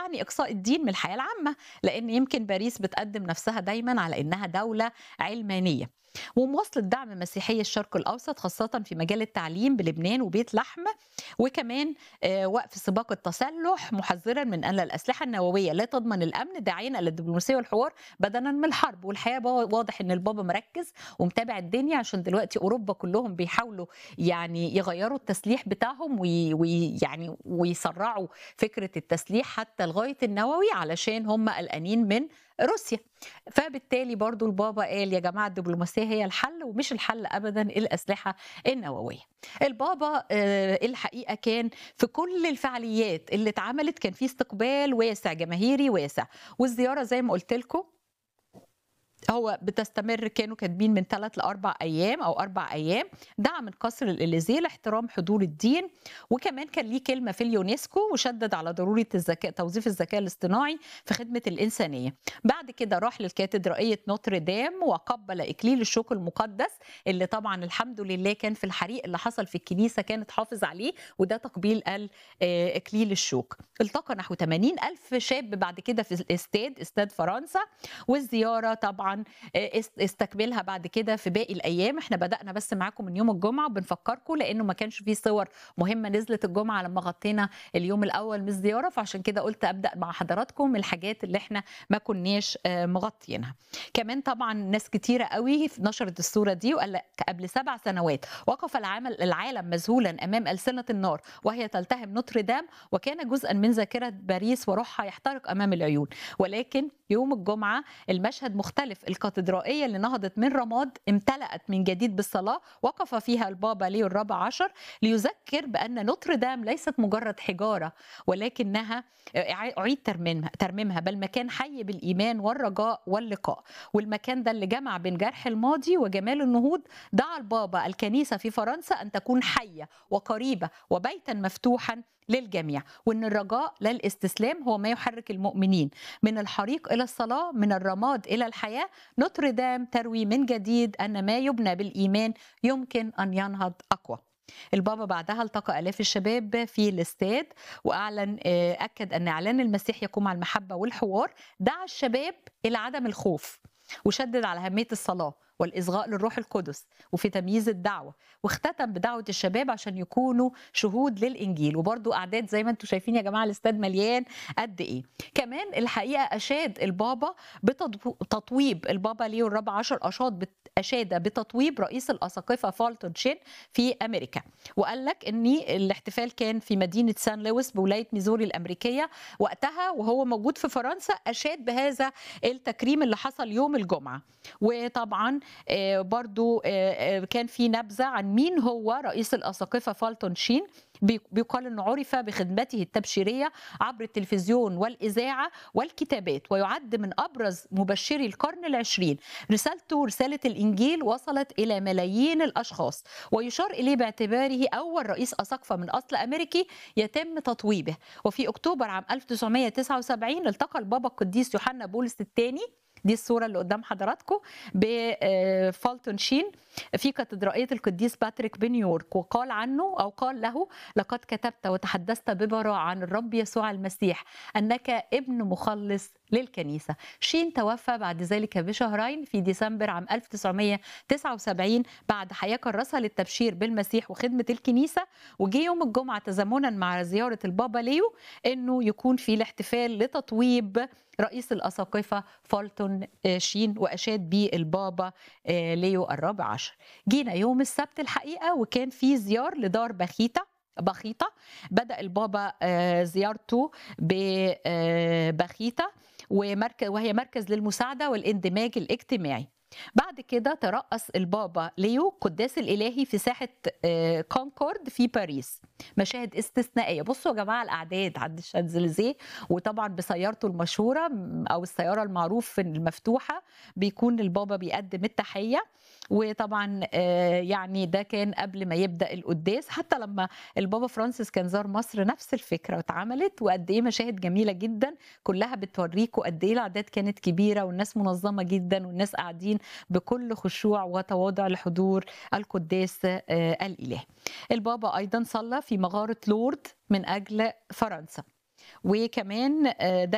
يعني إقصاء الدين من الحياة العامة لأن يمكن باريس بتقدم نفسها دايما على إنها دولة علمانية ومواصلة دعم مسيحي الشرق الأوسط خاصة في مجال التعليم بلبنان وبيت لحم وكمان آه، وقف سباق التسلح محذرا من أن الأسلحة النووية لا تضمن الأمن داعيا إلى الدبلوماسية والحوار بدلا من الحرب والحقيقة بقى واضح إن البابا مركز ومتابع الدنيا عشان دلوقتي أوروبا كلهم بيحاولوا يعني يغيروا التسليح بتاعهم وي- ويعني ويسرعوا فكرة التسليح حتى لغاية النووي علشان هم قلقانين من روسيا فبالتالي برضو البابا قال يا جماعة الدبلوماسية هي الحل ومش الحل أبدا الأسلحة النووية البابا آه، الحقيقة كان في كل الفعاليات اللي اتعملت كان في استقبال واسع جماهيري واسع والزيارة زي ما قلت لكم هو بتستمر كانوا كاتبين من ثلاث لاربع ايام او اربع ايام دعم من قصر الاليزيه لاحترام حضور الدين وكمان كان ليه كلمه في اليونسكو وشدد على ضروره الذكاء توظيف الذكاء الاصطناعي في خدمه الانسانيه بعد كده راح للكاتدرائيه نوتردام وقبل اكليل الشوك المقدس اللي طبعا الحمد لله كان في الحريق اللي حصل في الكنيسه كانت حافظ عليه وده تقبيل ال- آه، اكليل الشوك التقى نحو 80 الف شاب بعد كده في الاستاد استاد فرنسا والزياره طبعا آه، است- استكملها بعد كده في باقي الايام احنا بدانا بس معاكم من يوم الجمعه وبنفكركم لانه ما كانش فيه صور مهمه نزلت الجمعه لما غطينا اليوم الاول من الزياره فعشان كده قلت ابدا مع حضراتكم الحاجات اللي احنا ما كناش آه، مغطيينها كمان طبعا ناس كتيره قوي نشرت الصوره دي وقال لك قبل سبع سنوات وقف العالم العالم مذهولا امام السنه النار وهي تلتهم نوتردام وكان جزءا من ذاكره باريس وروحها يحترق امام العيون ولكن يوم الجمعه المشهد مختلف الكاتدرائيه اللي نهضت من رماد امتلأت من جديد بالصلاه وقف فيها البابا ليو الرابع عشر ليذكر بان نوتردام ليست مجرد حجاره ولكنها اعيد ترميمها ترميمها بل مكان حي بالايمان والرجاء واللقاء والمكان ده اللي جمع بين جرح الماضي وجمال النهوض دعا البابا الكنيسه في فرنسا ان تكون حيه وقريبه وبيتا مفتوحا للجميع وان الرجاء لا الاستسلام هو ما يحرك المؤمنين من الحريق الى الصلاه من الرماد الى الحياه نوتردام تروي من جديد ان ما يبنى بالايمان يمكن ان ينهض اقوى البابا بعدها التقى الاف الشباب في الاستاد واعلن آه، اكد ان اعلان المسيح يقوم على المحبه والحوار دعا الشباب الى عدم الخوف وشدد على اهميه الصلاه والاصغاء للروح القدس وفي تمييز الدعوه واختتم بدعوه الشباب عشان يكونوا شهود للانجيل وبرضو اعداد زي ما انتم شايفين يا جماعه الاستاد مليان قد ايه كمان الحقيقه اشاد البابا بتطويب البابا ليو الرابع عشر اشاد بت- اشاد بتطويب رئيس الاساقفه فالتون شين في امريكا وقال لك ان الاحتفال كان في مدينه سان لويس بولايه ميزوري الامريكيه وقتها وهو موجود في فرنسا اشاد بهذا التكريم اللي حصل يوم الجمعه وطبعا آه، برضو آه، آه، كان في نبذه عن مين هو رئيس الاساقفه فالتون شين بي- بيقال انه عرف بخدمته التبشيريه عبر التلفزيون والاذاعه والكتابات ويعد من ابرز مبشري القرن العشرين رسالته رساله الانجيل وصلت الى ملايين الاشخاص ويشار اليه باعتباره اول رئيس اساقفه من اصل امريكي يتم تطويبه وفي اكتوبر عام 1979 التقى البابا القديس يوحنا بولس الثاني دي الصورة اللي قدام حضراتكم بفالتون شين في كاتدرائية القديس باتريك بنيورك وقال عنه أو قال له لقد كتبت وتحدثت ببراءة عن الرب يسوع المسيح أنك ابن مخلص للكنيسة شين توفى بعد ذلك بشهرين في ديسمبر عام 1979 بعد حياة كرسها للتبشير بالمسيح وخدمة الكنيسة وجي يوم الجمعة تزامنا مع زيارة البابا ليو أنه يكون في الاحتفال لتطويب رئيس الأساقفة فالتون آه، شين وأشاد به البابا آه، ليو الرابع عشر جينا يوم السبت الحقيقة وكان في زيار لدار بخيتة بخيطة بدأ البابا آه، زيارته ببخيتة ومركز وهي مركز للمساعدة والاندماج الاجتماعي بعد كده ترأس البابا ليو قداس الإلهي في ساحة آه، كونكورد في باريس مشاهد استثنائية بصوا يا جماعة الأعداد عند الشانزليزيه وطبعا بسيارته المشهورة م- أو السيارة المعروف المفتوحة بيكون البابا بيقدم التحية وطبعا آه، يعني ده كان قبل ما يبدأ القداس حتى لما البابا فرانسيس كان زار مصر نفس الفكرة واتعملت وقد إيه مشاهد جميلة جدا كلها بتوريكوا قد إيه الأعداد كانت كبيرة والناس منظمة جدا والناس قاعدين بكل خشوع وتواضع لحضور القداس آه، الإله البابا أيضا صلى في مغارة لورد من أجل فرنسا وكمان آه، ده